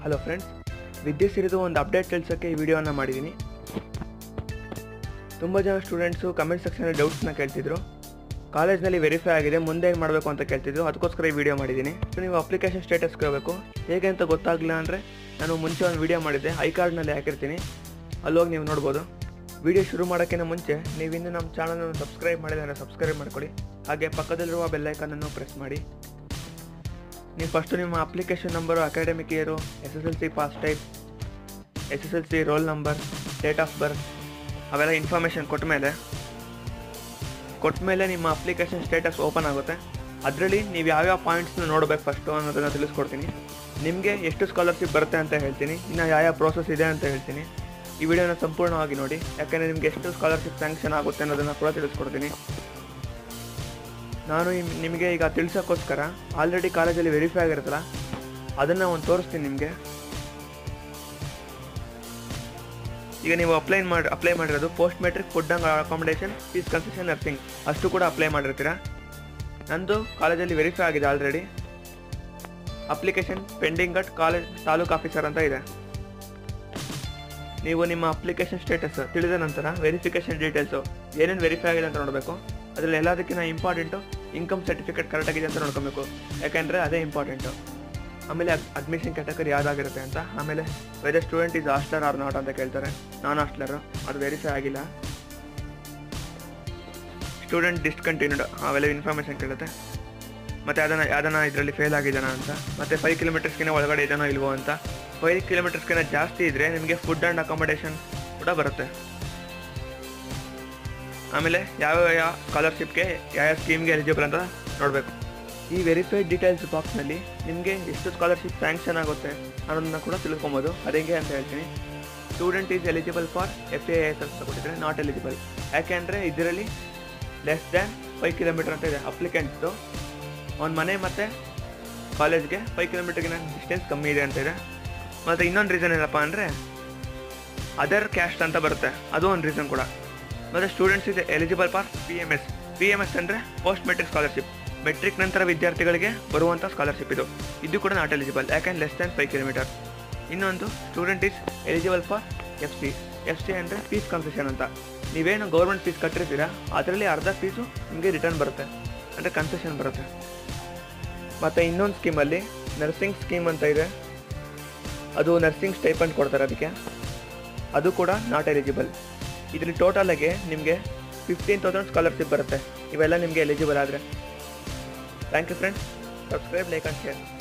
hello friends ವಿದ್ಯೆ ಸಿರಿದು ಒಂದು update ತಿಳಿಸೋಕ್ಕೆ ಈ ವಿಡಿಯೋನ ಮಾಡಿದ್ದೀನಿ ತುಂಬ ಜನ ಸ್ಟೂಡೆಂಟ್ಸು ಕಮೆಂಟ್ ಸೆಕ್ಷನಲ್ಲಿ ಡೌಟ್ಸ್ನ ಕೇಳ್ತಿದ್ರು ಕಾಲೇಜ್ನಲ್ಲಿ ವೆರಿಫೈ ಆಗಿದೆ ಮುಂದೆ ಏನು ಮಾಡಬೇಕು ಅಂತ ಕೇಳ್ತಿದ್ರು ಅದಕ್ಕೋಸ್ಕರ ಈ ವಿಡಿಯೋ ಮಾಡಿದ್ದೀನಿ ಸೊ ನೀವು ಅಪ್ಲಿಕೇಶನ್ ಸ್ಟೇಟಸ್ಗೆ ಹೋಗಬೇಕು ಹೇಗೆ ಅಂತ ಗೊತ್ತಾಗಲಿಲ್ಲ ಅಂದರೆ ನಾನು ಮುಂಚೆ ಒಂದು ವಿಡಿಯೋ ಮಾಡಿದ್ದೆ ಐ ಕಾರ್ಡ್ನಲ್ಲಿ ಹಾಕಿರ್ತೀನಿ ಅಲ್ಲೋಗಿ ನೀವು ನೋಡ್ಬೋದು ವಿಡಿಯೋ ಶುರು ಮಾಡೋಕ್ಕಿಂತ ಮುಂಚೆ ನೀವು ಇನ್ನೂ ನಮ್ಮ ಚಾನಲನ್ನು ಸಬ್ಸ್ಕ್ರೈಬ್ ಮಾಡಿದರೆ ಸಬ್ಸ್ಕ್ರೈಬ್ ಮಾಡ್ಕೊಳ್ಳಿ ಹಾಗೆ ಪಕ್ಕದಲ್ಲಿರುವ ಬೆಲ್ಲೈಕನನ್ನು ಪ್ರೆಸ್ ಮಾಡಿ ನೀವು ಫಸ್ಟು ನಿಮ್ಮ application number academic year S S L C pass type S S L C roll number date of birth ಅವೆಲ್ಲ ಇನ್ಫಾರ್ಮೇಷನ್ ಕೊಟ್ಟ ಮೇಲೆ ಕೊಟ್ಟ ಮೇಲೆ ನಿಮ್ಮ ಅಪ್ಲಿಕೇಶನ್ ಸ್ಟೇಟಸ್ ಓಪನ್ ಆಗುತ್ತೆ ಅದರಲ್ಲಿ ನೀವು ಯಾವ್ಯಾವ ಪಾಯಿಂಟ್ಸ್ನ ನೋಡಬೇಕು ಫಸ್ಟು ಅನ್ನೋದನ್ನು ತಿಳಿಸ್ಕೊಡ್ತೀನಿ ನಿಮಗೆ ಎಷ್ಟು ಸ್ಕಾಲರ್ಶಿಪ್ ಬರುತ್ತೆ ಅಂತ ಹೇಳ್ತೀನಿ ಇನ್ನು ಯಾವ್ಯಾವ ಪ್ರೋಸೆಸ್ ಇದೆ ಅಂತ ಹೇಳ್ತೀನಿ ಈ ವಿಡಿಯೋನ ಸಂಪೂರ್ಣವಾಗಿ ನೋಡಿ ಯಾಕಂದರೆ ನಿಮಗೆ ಎಷ್ಟು ಸ್ಕಾಲರ್ಶಿಪ್ ಸ್ಯಾಂಕ್ಷನ್ ಆಗುತ್ತೆ ಅನ್ನೋದನ್ನು ಕೂಡ ತಿಳಿಸ್ಕೊಡ್ತೀನಿ ನಾನು ಇಮ್- ನಿಮಗೆ ಈಗ ತಿಳ್ಸೋಕ್ಕೋಸ್ಕರ ಆಲ್ರೆಡಿ ಕಾಲೇಜಲ್ಲಿ ವೆರಿಫೈ ಆಗಿರುತ್ತಲ್ಲ ಅದನ್ನು ಒಂದು ತೋರಿಸ್ತೀನಿ ನಿಮಗೆ ಈಗ ನೀವು ಅಪ್ಲೈ ಮಾಡಿ ಅಪ್ಲೈ ಮಾಡಿರೋದು post matric food and accommodation fees concession nursing ಅಷ್ಟು ಕೂಡ ಅಪ್ಲೈ ಮಾಡಿರ್ತೀರಾ ನಂದು ಕಾಲೇಜಲ್ಲಿ ವೆರಿಫೈ ಆಗಿದೆ already application pending at college taluk officer ಅಂತ ಇದೆ ನೀವು ನಿಮ್ಮ ಅಪ್ಲಿಕೇಶನ್ ಸ್ಟೇಟಸ್ ತಿಳಿದ ನಂತರ ವೆರಿಫಿಕೇಶನ್ ಡೀಟೇಲ್ಸು ಏನೇನು ವೆರಿಫೈ ಆಗಿದೆ ಅಂತ ನೋಡಬೇಕು ಅದರಲ್ಲಿ ಎಲ್ಲದಕ್ಕಿಂತ ಇಂಪಾರ್ಟೆಂಟು ಇನ್ಕಮ್ ಸರ್ಟಿಫಿಕೇಟ್ ಕರೆಕ್ಟಾಗಿದೆ ಅಂತ ನೋಡ್ಕೊಬೇಕು ಯಾಕೆಂದರೆ ಅದೇ ಇಂಪಾರ್ಟೆಂಟು ಆಮೇಲೆ ಅಡ್ಮಿಷನ್ ಕ್ಯಾಟಗರಿ ಯಾವ್ದಾಗಿರುತ್ತೆ ಅಂತ ಆಮೇಲೆ whether student is hosteller or not ಅಂತ ಕೇಳ್ತಾರೆ ನಾನ್ ಹಾಸ್ಟಲರು ಅದು ವೆರಿಫೈ ಆಗಿಲ್ಲ ಸ್ಟೂಡೆಂಟ್ ಡಿಸ್ಕಂಟಿನ್ಯೂಡ್ ಅವೆಲ್ಲ ಇನ್ಫಾರ್ಮೇಷನ್ ಕೇಳುತ್ತೆ ಮತ್ತು ಅದನ್ನು ಯಾವ್ದನ್ನ ಇದರಲ್ಲಿ ಫೇಲ್ ಆಗಿದ್ದಾನ ಅಂತ ಮತ್ತು ಫೈವ್ ಕಿಲೋಮೀಟರ್ಸ್ಗಿನ ಒಳಗಡೆ ಇದ್ದಾನೋ ಇಲ್ವೋ ಅಂತ ಫೈವ್ ಕಿಲೋಮೀಟರ್ಸ್ಗಿನ ಜಾಸ್ತಿ ಇದ್ದರೆ ನಿಮಗೆ ಫುಡ್ ಆ್ಯಂಡ್ ಅಕಾಮಡೇಷನ್ ಕೂಡ ಬರುತ್ತೆ ಆಮೇಲೆ ಯಾವ ಯಾವ ಸ್ಕಾಲರ್ಶಿಪ್ಗೆ ಯಾವ ಸ್ಕೀಮ್ಗೆ ಎಲಿಜಿಬಲ್ ಅಂತ ನೋಡಬೇಕು ಈ ವೆರಿಫೈಡ್ ಡೀಟೇಲ್ಸ್ ಬಾಕ್ಸ್ನಲ್ಲಿ ನಿಮಗೆ ಎಷ್ಟು ಸ್ಕಾಲರ್ಶಿಪ್ ಸ್ಯಾಂಕ್ಷನ್ ಆಗುತ್ತೆ ಅನ್ನೋದನ್ನ ಕೂಡ ತಿಳ್ಕೊಬೋದು ಅದು ಹೆಂಗೆ ಅಂತ ಹೇಳ್ತೀನಿ student is eligible for F A S ಅಂತ ಕೊಟ್ಟಿದ್ರೆ ನಾಟ್ ಎಲಿಜಿಬಲ್ ಯಾಕೆಂದರೆ ಇದರಲ್ಲಿ ಲೆಸ್ ದ್ಯಾನ್ ಫೈವ್ ಕಿಲೋಮೀಟರ್ ಅಂತ ಇದೆ ಅಪ್ಲಿಕೆಂಟ್ಸ್ದು ಅವ್ನ ಮನೆ ಮತ್ತು ಕಾಲೇಜ್ಗೆ ಫೈವ್ ಕಿಲೋಮೀಟರ್ಗಿನ ಡಿಸ್ಟೆನ್ಸ್ ಕಮ್ಮಿ ಇದೆ ಅಂತ ಇದೆ ಮತ್ತು ಇನ್ನೊಂದು ರೀಸನ್ ಏನಪ್ಪ ಅಂದರೆ ಅದರ್ ಕ್ಯಾಸ್ಟ್ ಅಂತ ಬರುತ್ತೆ ಅದು ಒಂದು ರೀಸನ್ ಕೂಡ ಮತ್ತು ಸ್ಟೂಡೆಂಟ್ಸ್ ಇದೆ eligible for P M S P M S ಅಂದರೆ ಪೋಸ್ಟ್ ಮೆಟ್ರಿಕ್ ಸ್ಕಾಲರ್ಶಿಪ್ ಮೆಟ್ರಿಕ್ ನಂತರ ವಿದ್ಯಾರ್ಥಿಗಳಿಗೆ ಬರುವಂಥ ಸ್ಕಾಲರ್ಶಿಪ್ ಇದು ಇದು ಕೂಡ ನಾಟ್ ಎಲಿಜಿಬಲ್ ಯಾಕೆಂದ್ರೆ ಲೆಸ್ ದ್ಯಾನ್ ಫೈವ್ ಕಿಲೋಮೀಟರ್ ಇನ್ನೊಂದು student is eligible for F C F C ಅಂದರೆ ಫೀಸ್ ಕನ್ಸೆಷನ್ ಅಂತ ನೀವೇನು ಗೌರ್ಮೆಂಟ್ ಫೀಸ್ ಕಟ್ಟಿರ್ತೀರಾ ಅದರಲ್ಲಿ ಅರ್ಧ ಫೀಸು ನಿಮಗೆ ರಿಟರ್ನ್ ಬರುತ್ತೆ ಅಂದರೆ ಕನ್ಸೆಷನ್ ಬರುತ್ತೆ ಮತ್ತು ಇನ್ನೊಂದು ಸ್ಕೀಮಲ್ಲಿ ನರ್ಸಿಂಗ್ ಸ್ಕೀಮ್ ಅಂತ ಇದೆ ಅದು ನರ್ಸಿಂಗ್ ಸ್ಟೈಪಂಡ್ ಕೊಡ್ತಾರೆ ಅದಕ್ಕೆ ಅದು ಕೂಡ ನಾಟ್ ಎಲಿಜಿಬಲ್ ಇದರಲ್ಲಿ ಟೋಟಲಾಗಿ ನಿಮಗೆ ಫಿಫ್ಟೀನ್ ತೌಸಂಡ್ ಸ್ಕಾಲರ್ಶಿಪ್ ಬರುತ್ತೆ ಇವೆಲ್ಲ ನಿಮಗೆ ಎಲಿಜಿಬಲ್ ಆದರೆ thank you friends subscribe like and share